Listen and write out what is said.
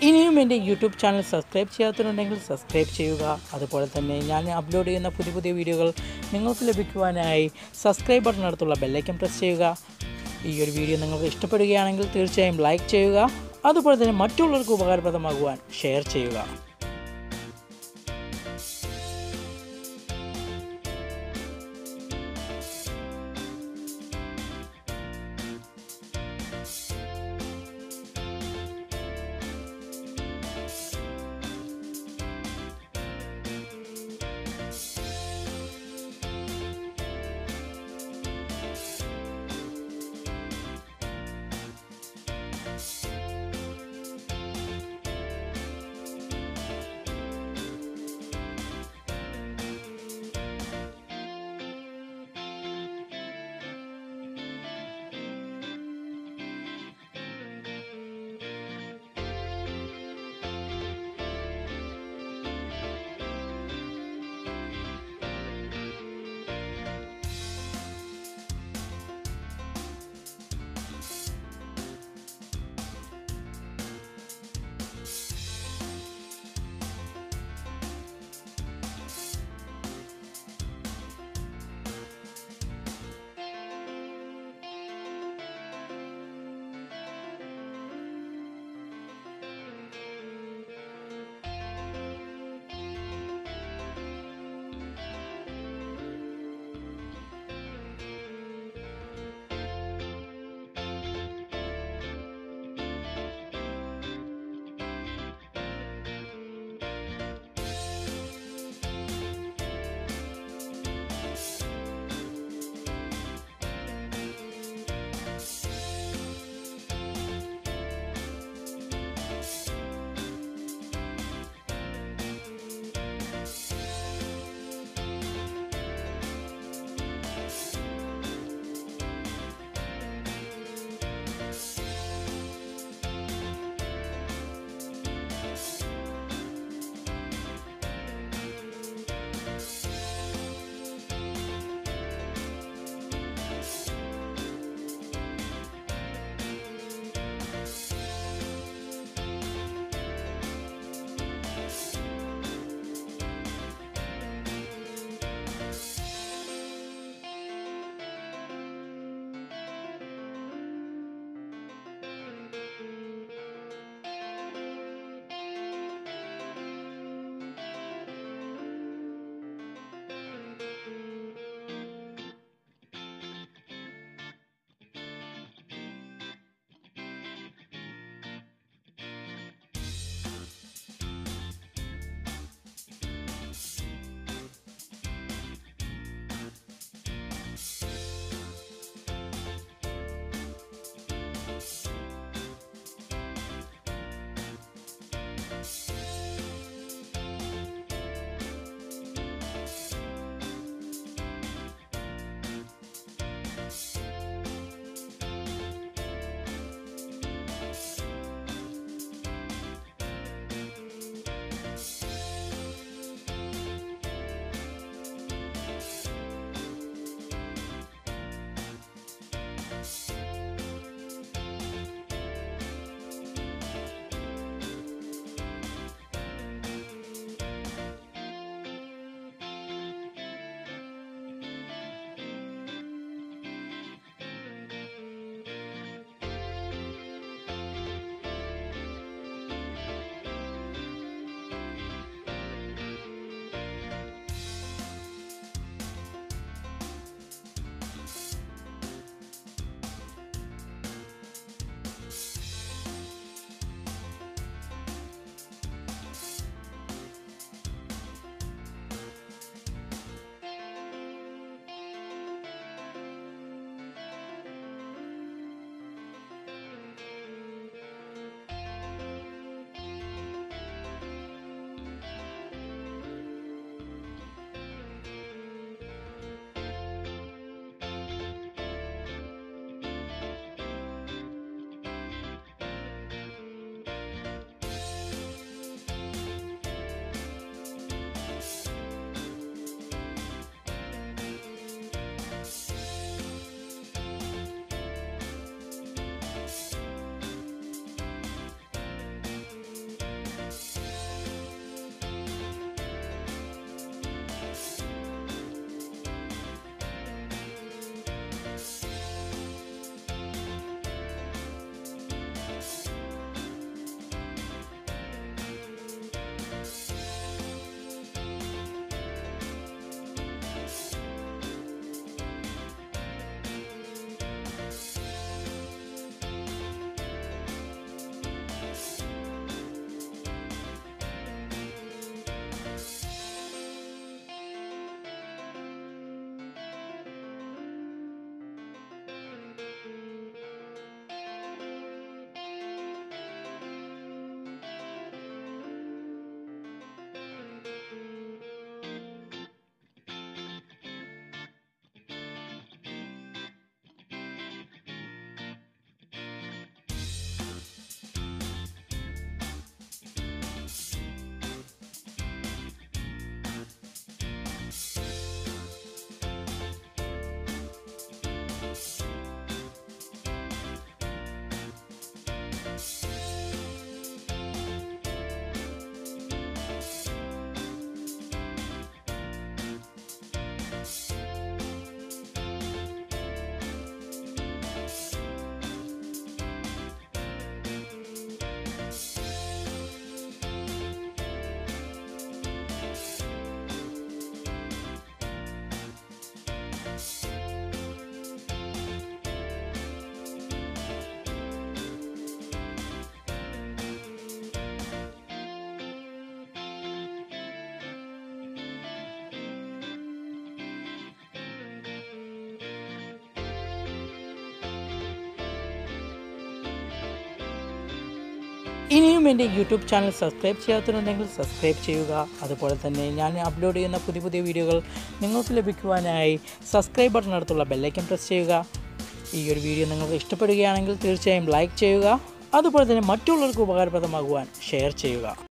ഇനിയും എൻ്റെ YouTube channel subscribe ചെയ്യാത്തവരുണ്ടെങ്കിൽ സബ്സ്ക്രൈബ് ചെയ്യുക അതുപോലെ തന്നെ ഞാൻ അപ്ലോഡ് ചെയ്യുന്ന പുതിയ പുതിയ വീഡിയോകൾ നിങ്ങൾക്ക് ലഭിക്കുവാനായി സബ്സ്ക്രൈബ് ബട്ടണിനടുത്തുള്ള ബെല്ലൈക്കൻ പ്രസ് ചെയ്യുക ഈ ഒരു വീഡിയോ നിങ്ങൾക്ക് ഇഷ്ടപ്പെടുകയാണെങ്കിൽ തീർച്ചയായും ലൈക്ക് ചെയ്യുക അതുപോലെ തന്നെ മറ്റുള്ളവർക്ക് ഉപകാരപ്രദമാകുവാൻ ഷെയർ ചെയ്യുക ഇനിയും എൻ്റെ യൂട്യൂബ് ചാനൽ സബ്സ്ക്രൈബ് ചെയ്യാത്തവരുണ്ടെങ്കിൽ സബ്സ്ക്രൈബ് ചെയ്യുക അതുപോലെ തന്നെ ഞാൻ അപ്ലോഡ് ചെയ്യുന്ന പുതിയ പുതിയ വീഡിയോകൾ നിങ്ങൾക്ക് ലഭിക്കുവാനായി സബ്സ്ക്രൈബ് ബട്ടണടുത്തുള്ള ബെല്ലൈക്കൻ പ്രസ് ചെയ്യുക ഈ ഒരു വീഡിയോ നിങ്ങൾക്ക് ഇഷ്ടപ്പെടുകയാണെങ്കിൽ തീർച്ചയായും ലൈക്ക് ചെയ്യുക അതുപോലെ തന്നെ മറ്റുള്ളവർക്ക് ഉപകാരപ്രദമാകുവാൻ ഷെയർ ചെയ്യുക